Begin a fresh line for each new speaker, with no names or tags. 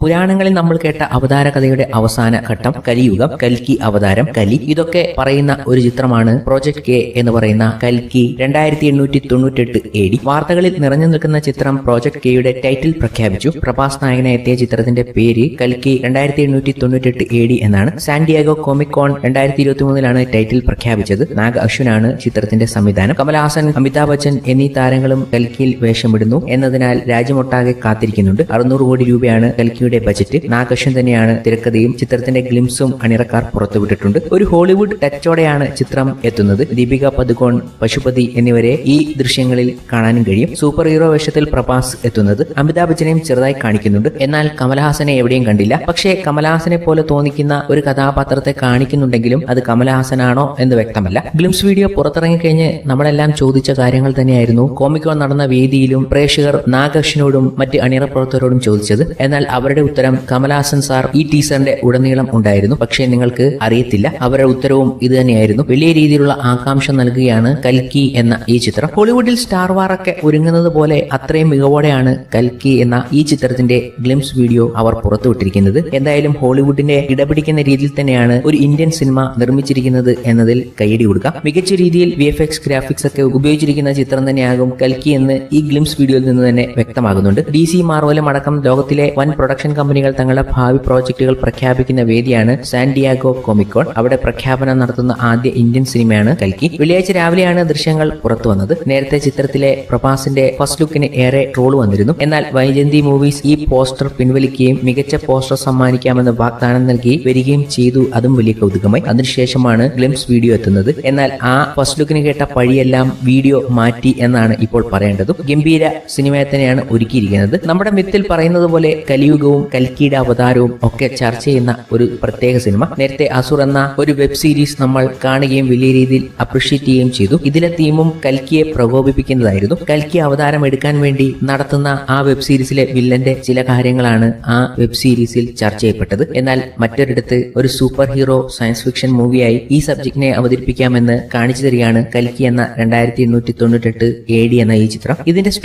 പുരാണങ്ങളിൽ നമ്മൾ കേട്ട അവതാര കഥയുടെ അവസാന ഘട്ടം കലിയുഗം കൽക്കി അവതാരം കലി ഇതൊക്കെ പറയുന്ന ഒരു ചിത്രമാണ് പ്രോജക്ട് കെ എന്ന് പറയുന്ന കൽക്കി രണ്ടായിരത്തി എണ്ണൂറ്റി തൊണ്ണൂറ്റെട്ട് എ ഡി വാർത്തകളിൽ നിറഞ്ഞു നിൽക്കുന്ന ചിത്രം പ്രോജക്ട് കെയുടെ ടൈറ്റിൽ പ്രഖ്യാപിച്ചു പ്രഭാസ് നായകനായി എത്തിയ ചിത്രത്തിന്റെ പേര് കൽക്കി രണ്ടായിരത്തി എണ്ണൂറ്റി തൊണ്ണൂറ്റെട്ട് എ ഡി എന്നാണ് സാന്റിയാഗോ കോമിക് കോൺ രണ്ടായിരത്തി ഇരുപത്തി മൂന്നിലാണ് ടൈറ്റിൽ പ്രഖ്യാപിച്ചത് നാഗ് അശ്വിനാണ് ചിത്രത്തിന്റെ സംവിധാനം കമൽഹാസൻ അമിതാഭ് ബച്ചൻ എന്നീ താരങ്ങളും കൽക്കിയിൽ വേഷമിടുന്നു എന്നതിനാൽ രാജ്യമൊട്ടാകെ കാത്തിരിക്കുന്നുണ്ട് അറുന്നൂറ് കോടി രൂപയാണ് കൽക്കിയുടെ ബജറ്റ് നാഗ് അശ്വിൻ തന്നെയാണ് തിരക്കഥയും ചിത്രത്തിന്റെ ഗ്ലിംസും അണിറക്കാർ പുറത്തുവിട്ടിട്ടുണ്ട് ഒരു ഹോളിവുഡ് ടച്ചോടെയാണ് ചിത്രം എത്തുന്നത് ദീപിക പതുകോൺ പശുപതി എന്നിവരെ ഈ ദൃശ്യങ്ങളിൽ കാണാനും കഴിയും സൂപ്പർ ഹീറോ വേഷത്തിൽ പ്രഭാസ് എത്തുന്നത് അമിതാഭ് ബച്ചനെയും ചെറുതായി കാണിക്കുന്നുണ്ട് എന്നാൽ കമലഹാസനെ എവിടെയും കണ്ടില്ല പക്ഷേ കമലഹാസനെ പോലെ തോന്നിക്കുന്ന ഒരു കഥാപാത്രത്തെ കാണിക്കുന്നുണ്ടെങ്കിലും അത് കമലഹാസനാണോ എന്ന് വ്യക്തമല്ല ഗ്ലിംസ് വീഡിയോ പുറത്തിറങ്ങിക്കഴിഞ്ഞ് നമ്മളെല്ലാം ചോദിച്ച കാര്യങ്ങൾ തന്നെയായിരുന്നു കോമിക്കോൺ നടന്ന വേദിയിലും പ്രേക്ഷകർ നാഗർഷിനോടും മറ്റ് അണിയറ പ്രവർത്തകരോടും ചോദിച്ചത് എന്നാൽ അവരുടെ ഉത്തരം കമലഹാസൻ സാർ ഈ ടീസറിന്റെ ഉടനീളം ഉണ്ടായിരുന്നു പക്ഷേ നിങ്ങൾക്ക് അറിയത്തില്ല അവരുടെ ഉത്തരവും ഇത് തന്നെയായിരുന്നു വലിയ രീതിയിലുള്ള ആകാംക്ഷ നൽകുകയാണ് കൽക്കി എന്ന ഈ ചിത്രം ഹോളിവുഡിൽ സ്റ്റാർ വാർ ഒക്കെ ഒരുങ്ങുന്നത് പോലെ അത്രയും മികവോടെയാണ് കൽക്കി എന്ന ഈ ചിത്രത്തിന്റെ ഗ്ലിംസ് വീഡിയോ അവർ പുറത്തുവിട്ടിരിക്കുന്നത് എന്തായാലും ഹോളിവുഡിന്റെ ഇടപിടിക്കുന്ന രീതിയിൽ തന്നെയാണ് ഒരു ഇന്ത്യൻ സിനിമ നിർമ്മിച്ചിരിക്കുന്നത് എന്നതിൽ കൈയടി കൊടുക്കാം മികച്ച രീതിയിൽ വി എഫ് എക്സ് ഗ്രാഫിക്സ് ഒക്കെ ഉപയോഗിച്ചിരിക്കുന്ന ചിത്രം തന്നെയാകും കൽക്കി എന്ന് ഈ ഗ്ലിംസ് വീഡിയോയിൽ നിന്ന് തന്നെ വ്യക്തമാകുന്നുണ്ട് ഡി സി മാർവലും അടക്കം ലോകത്തിലെ വൻ പ്രൊഡക്ഷൻ കമ്പനികൾ തങ്ങളുടെ ഭാവി പ്രോജക്റ്റുകൾ പ്രഖ്യാപിക്കുന്ന വേദിയാണ് സാന്റിയാഗോ കോമിക്കോൺ അവിടെ പ്രഖ്യാപനം നടത്തുന്ന ആദ്യ ഇന്ത്യൻ സിനിമയാണ് കൽക്കി വെള്ളിയാഴ്ച രാവിലെയാണ് ദൃശ്യങ്ങൾ പുറത്തു വന്നത് നേരത്തെ ചിത്രത്തിലെ പ്രഭാസിന്റെ ഫസ്റ്റ് ലുക്കിന് ഏറെ ട്രോൾ വന്നിരുന്നു എന്നാൽ വൈജന്തി മൂവീസ് ഈ പോസ്റ്റർ പിൻവലിക്കുകയും മികച്ച പോസ്റ്റർ സമ്മാനിക്കാമെന്ന് വാഗ്ദാനം നൽകി വരികയും ചെയ്തു അതും വലിയ കൗതുകമായി അതിനുശേഷമാണ് ഗ്ലിംസ് വീഡിയോ എത്തുന്നത് എന്നാൽ ആ ഫസ്റ്റ് ലുക്കിന് കേട്ട പഴിയെല്ലാം വീഡിയോ മാറ്റി എന്നാണ് ഇപ്പോൾ പറയേണ്ടതും ഗംഭീര സിനിമയെ തന്നെയാണ് ഒരുക്കിയിരിക്കുന്നത് നമ്മുടെ മിത്തിൽ പറയുന്നത് പോലെ കലിയുഗവും കൽക്കിയുടെ അവതാരവും ഒക്കെ ചർച്ച ചെയ്യുന്ന ഒരു പ്രത്യേക സിനിമ നേരത്തെ അസുർ എന്ന ഒരു വെബ് സീരീസ് നമ്മൾ കാണുകയും വലിയ രീതിയിൽ അപ്രിഷ്യേറ്റ് ചെയ്യുകയും ചെയ്തു ഇതിലെ തീമും കൽക്കിയെ പ്രകോപിപ്പിക്കുന്നതായിരുന്നു കൽക്കി അവതാരം എടുക്കാൻ വേണ്ടി നടത്തുന്ന ആ വെബ് സീരീസിലെ വില്ലന്റെ ചില കാര്യങ്ങളാണ് ആ വെബ് സീരീസിൽ ചർച്ച ചെയ്യപ്പെട്ടത് എന്നാൽ മറ്റൊരിടത്ത് ഒരു സൂപ്പർ ഹീറോ സയൻസ് ഫിക്ഷൻ മൂവിയായി ഈ സബ്ജക്റ്റിനെ അവതരിപ്പിക്കാമെന്ന് കാണിച്ചു തരികയാണ് കൽക്കി എന്ന രണ്ടായിരത്തി എണ്ണൂറ്റി തൊണ്ണൂറ്റെട്ട് എ ഡി എന്ന ഈ ചിത്രം ഇതിന്റെ